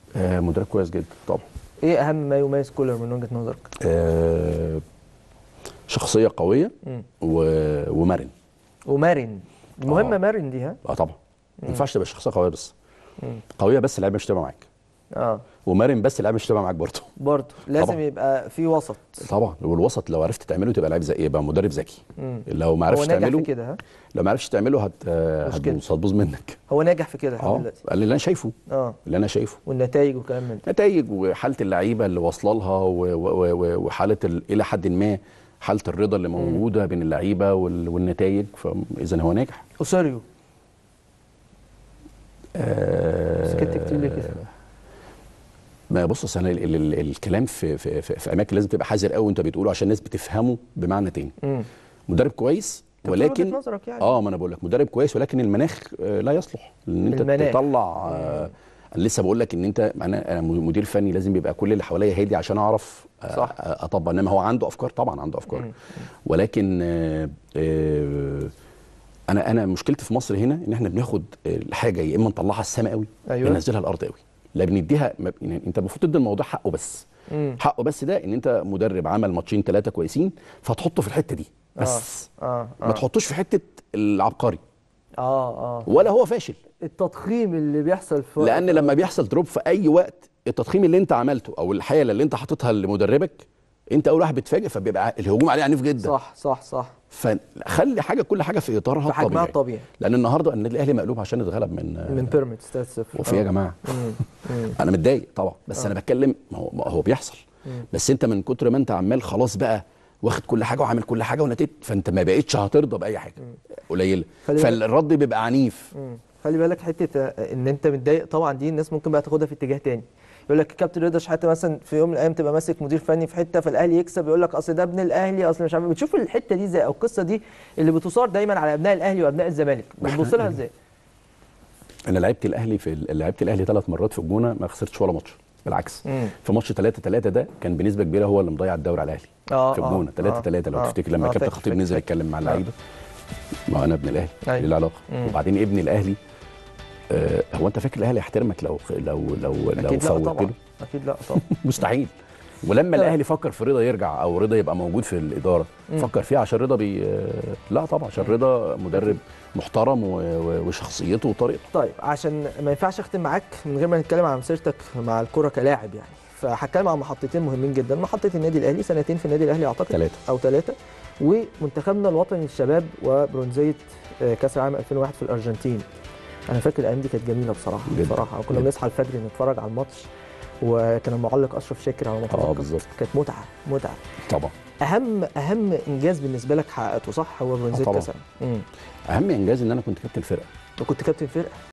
آه مدرب كويس جدا طبعا ايه اهم ما يميز كولر من وجهه نظرك آه شخصيه قويه مم. و... ومرن ومرن المهمه آه. مرن دي ها اه طبعا ما ينفعش تبقى شخصيه قويه بس مم. قويه بس اللعيبه مش تبقى معاك اه ومرن بس اللعيبه مش تبقى معاك برضه برضه لازم طبعا. يبقى في وسط طبعا والوسط لو عرفت تعمله تبقى لعيب ذكي يبقى مدرب ذكي مم. لو ما هو عرفتش ناجح تعمله في كده ها لو ما عرفتش تعمله هت مشكلة. هتبوظ هتبوظ منك هو ناجح في كده لحد اه دلوقتي اللي انا شايفه اه اللي انا شايفه والنتائج وكلام من ده نتائج وحاله اللعيبه اللي واصله لها و- و- و- وحاله ال- الى حد ما حاله الرضا اللي موجوده بين اللعيبه وال- والنتائج فاذا هو ناجح اوساريو آه، سكت كتير ليه كده؟ ما بص أصل انا ال- ال- ال- الكلام في في, في, في اماكن لازم تبقى حذر قوي وانت بتقوله عشان الناس بتفهمه بمعنى تاني امم مدرب كويس طب وجهة ولكن نظرك يعني. اه ما انا بقول لك مدرب كويس ولكن المناخ آه، لا يصلح ان انت المناخ. تطلع آه انا لسه بقول لك ان انت انا انا مدير فني لازم يبقى كل اللي حواليا هادي عشان اعرف آه، صح. آه، اطبق انما هو عنده افكار طبعا عنده افكار ولكن آه، آه، انا انا مشكلتي في مصر هنا ان احنا بناخد الحاجه يا اما نطلعها السما قوي أيوة. يا ننزلها الارض قوي لا بنديها ما- يعني انت المفروض تدي الموضوع حقه بس مم. حقه بس ده ان انت مدرب عمل ماتشين ثلاثه كويسين فتحطه في الحته دي بس اه ما اه تحطوش في حته العبقري اه اه ولا هو فاشل التضخيم اللي بيحصل في لان لما بيحصل دروب في اي وقت التضخيم اللي انت عملته او الحاله اللي انت حاططها لمدربك انت اول واحد بتفاجئ فبيبقى الهجوم عليه عنيف جدا صح صح صح فخلي حاجه كل حاجه في اطارها في حجمها الطبيعي الطبيعي لان النهارده النادي الاهلي مقلوب عشان اتغلب من من بيراميدز 3-0 وفي يا آه. جماعه مم. مم. انا متضايق طبعا بس انا بتكلم ما هو, ما هو بيحصل بس انت من كتر ما انت عمال خلاص بقى واخد كل حاجه وعامل كل حاجه ونتيجه فانت ما بقتش هترضى باي حاجه قليله خلي بالك- فالرد بيبقى عنيف مم. خلي بالك حته آه، ان انت متضايق طبعا دي الناس ممكن بقى تاخدها في اتجاه تاني يقول لك كابتن رضا شحاته مثلا في يوم من الايام تبقى ماسك مدير فني في حته فالاهلي يكسب يقول لك اصل ده ابن الاهلي اصل مش عارف إيه. بتشوف الحته دي ازاي او القصه دي اللي بتثار دايما على ابناء الاهلي وابناء الزمالك بتبص لها ازاي؟ انا لعبت الاهلي في لعبت الاهلي ثلاث مرات في الجونه ما خسرتش ولا ماتش بالعكس مم. في ماتش 3 3 ده كان بنسبه كبيره هو اللي مضيع الدوري على الاهلي آه، في آه، الجونه 3 آه، 3 لو آه، تفتكر لما آه، كابتن فاكر، خطيب فاكر، نزل فاكر. يتكلم مع آه. اللعيبه ما انا ابن الاهلي أيوة. ايه العلاقه مم. وبعدين ابن الاهلي آه هو انت فاكر الاهلي يحترمك لو لو لو لو اكيد لا فوت طبعا له اكيد لا طبعا مستحيل ولما لا. الاهلي فكر في رضا يرجع او رضا يبقى موجود في الاداره فكر فيه عشان رضا بي لا طبعا عشان رضا مدرب محترم و- و- وشخصيته وطريقته طيب عشان ما ينفعش اختم معاك من غير ما نتكلم عن مسيرتك مع الكره كلاعب يعني فهتكلم عن محطتين مهمين جدا محطه النادي الاهلي سنتين في النادي الاهلي اعتقد ثلاثة. او ثلاثه ومنتخبنا الوطني للشباب وبرونزيه آه، كاس العالم 2001 في الارجنتين انا فاكر الايام دي كانت جميله بصراحه جداً. بصراحه كنا جداً. بنصحى الفجر نتفرج على الماتش وكان المعلق اشرف شاكر على ما اه اتذكر بالظبط كانت متعه متعه طبعا اهم اهم انجاز بالنسبه لك حققته صح هو برونزيه طبعاً. كاس العالم امم اهم انجاز ان انا كنت كابتن الفرقه كنت كابتن فرقه